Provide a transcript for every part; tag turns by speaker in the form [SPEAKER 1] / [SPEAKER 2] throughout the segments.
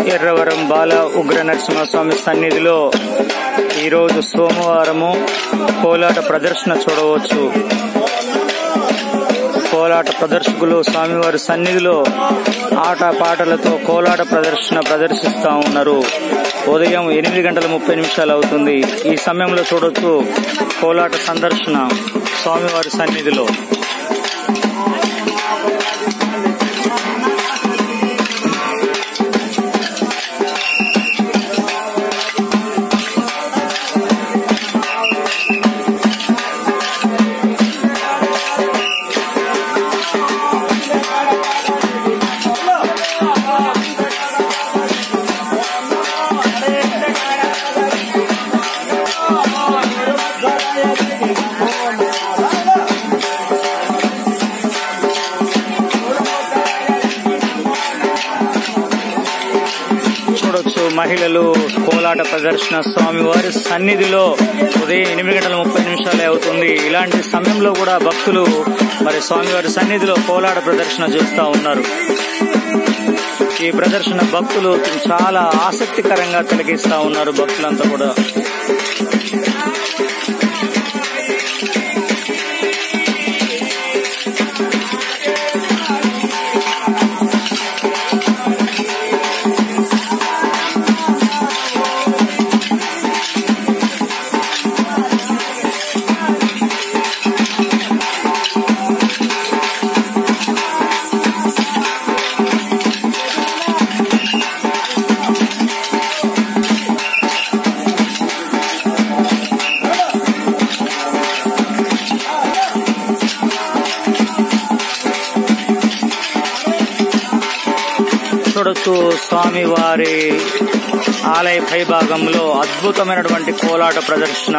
[SPEAKER 1] ఎర్రవరం బాల ఉగ్ర నరసింహస్వామి సన్నిధిలో ఈరోజు సోమవారము కోలాట ప్రదర్శన చూడవచ్చు కోలాట ప్రదర్శకులు స్వామివారి సన్నిధిలో ఆట పాటలతో కోలాట ప్రదర్శన ప్రదర్శిస్తా ఉన్నారు ఉదయం ఎనిమిది గంటల ముప్పై నిమిషాలు అవుతుంది ఈ సమయంలో చూడొచ్చు కోలాట సందర్శన స్వామివారి సన్నిధిలో చూడొచ్చు మహిళలు కోలాట ప్రదర్శన స్వామివారి సన్నిధిలో ఉదయం ఎనిమిది గంటల ముప్పై నిమిషాలే అవుతుంది ఇలాంటి సమయంలో కూడా భక్తులు మరి స్వామివారి సన్నిధిలో కోలాట ప్రదర్శన చూస్తూ ఉన్నారు ఈ ప్రదర్శన భక్తులు చాలా ఆసక్తికరంగా తిలకిస్తా ఉన్నారు భక్తులంతా కూడా చూడొచ్చు స్వామివారి ఆలయ పైభాగంలో అద్భుతమైనటువంటి కోలాట ప్రదర్శన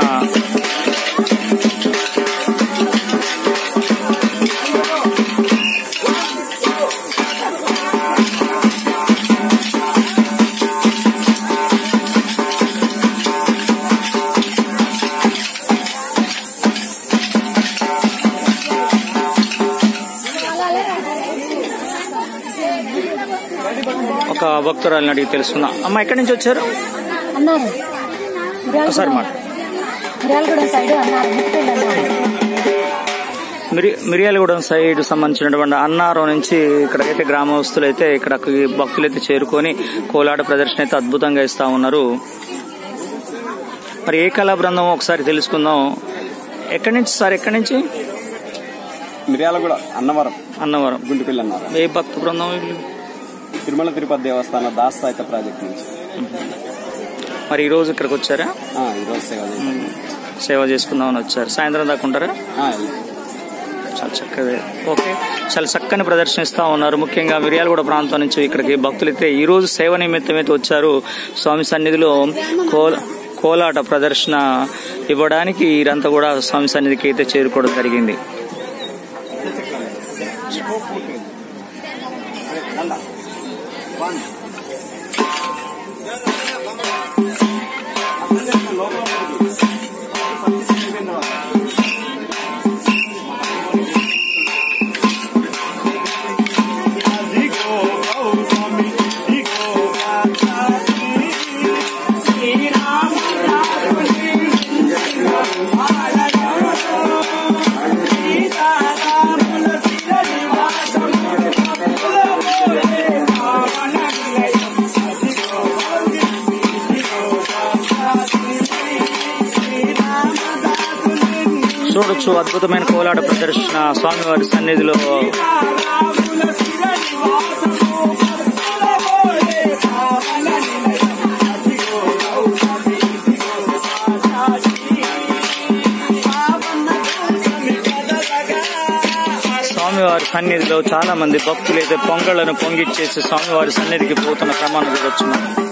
[SPEAKER 1] ఒక భక్తురాలిని అడిగి తెలుసుకుందాం అమ్మ ఎక్కడి నుంచి వచ్చారు
[SPEAKER 2] అన్నారు
[SPEAKER 1] ఒకసారి మాట
[SPEAKER 2] మిర్యాలగూడెం సైడ్ అన్నారు ముప్పై అన్నారు
[SPEAKER 1] మిరి మిర్యాలగూడెం సైడ్ సంబంధించినటువంటి అన్నారం నుంచి ఇక్కడైతే గ్రామస్తులు అయితే ఇక్కడకి భక్తులు అయితే చేరుకొని కోలాట ప్రదర్శన అయితే అద్భుతంగా ఇస్తా ఉన్నారు మరి ఏ కళా బృందం ఒకసారి తెలుసుకుందాం ఎక్కడి నుంచి సార్ ఎక్కడి నుంచి
[SPEAKER 3] మిర్యాలగూడ అన్నవరం
[SPEAKER 1] అన్నవరం
[SPEAKER 3] గుంటుపల్లి అన్నవరం
[SPEAKER 1] ఏ భక్త బృందం వీళ్ళు
[SPEAKER 3] తిరుమల తిరుపతి దేవస్థానం దాస్ సాహిత్య ప్రాజెక్ట్ నుంచి
[SPEAKER 1] మరి ఈ రోజు ఇక్కడికి వచ్చారా
[SPEAKER 3] ఆ, ఈరోజు సేవ చేశాం.
[SPEAKER 1] ఉమ్, సేవ చేసుకుందామని వచ్చారు సాయంత్రం దాకా ఉంటారా
[SPEAKER 3] ఆ,
[SPEAKER 1] చాలా చక్కగా ఓకే చాలా చక్కని ప్రదర్శనిస్తా ఉన్నారు ముఖ్యంగా మిర్యాలగూడ ప్రాంతం నుంచి ఇక్కడికి భక్తులు అయితే ఈ రోజు సేవ నిమిత్తం అయితే వచ్చారు స్వామి సన్నిధిలో కోల కోలాట ప్రదర్శన ఇవ్వడానికి వీరంతా కూడా స్వామి సన్నిధికి అయితే చేరుకోవడం జరిగింది చూడొచ్చు అద్భుతమైన కోలాట ప్రదర్శన స్వామివారి సన్నిధిలో స్వామివారి సన్నిధిలో చాలా మంది భక్తులు అయితే పొంగళ్లను పొంగిచ్చేసి స్వామివారి సన్నిధికి పోతున్న క్రమాన్ని చూడొచ్చు మనం.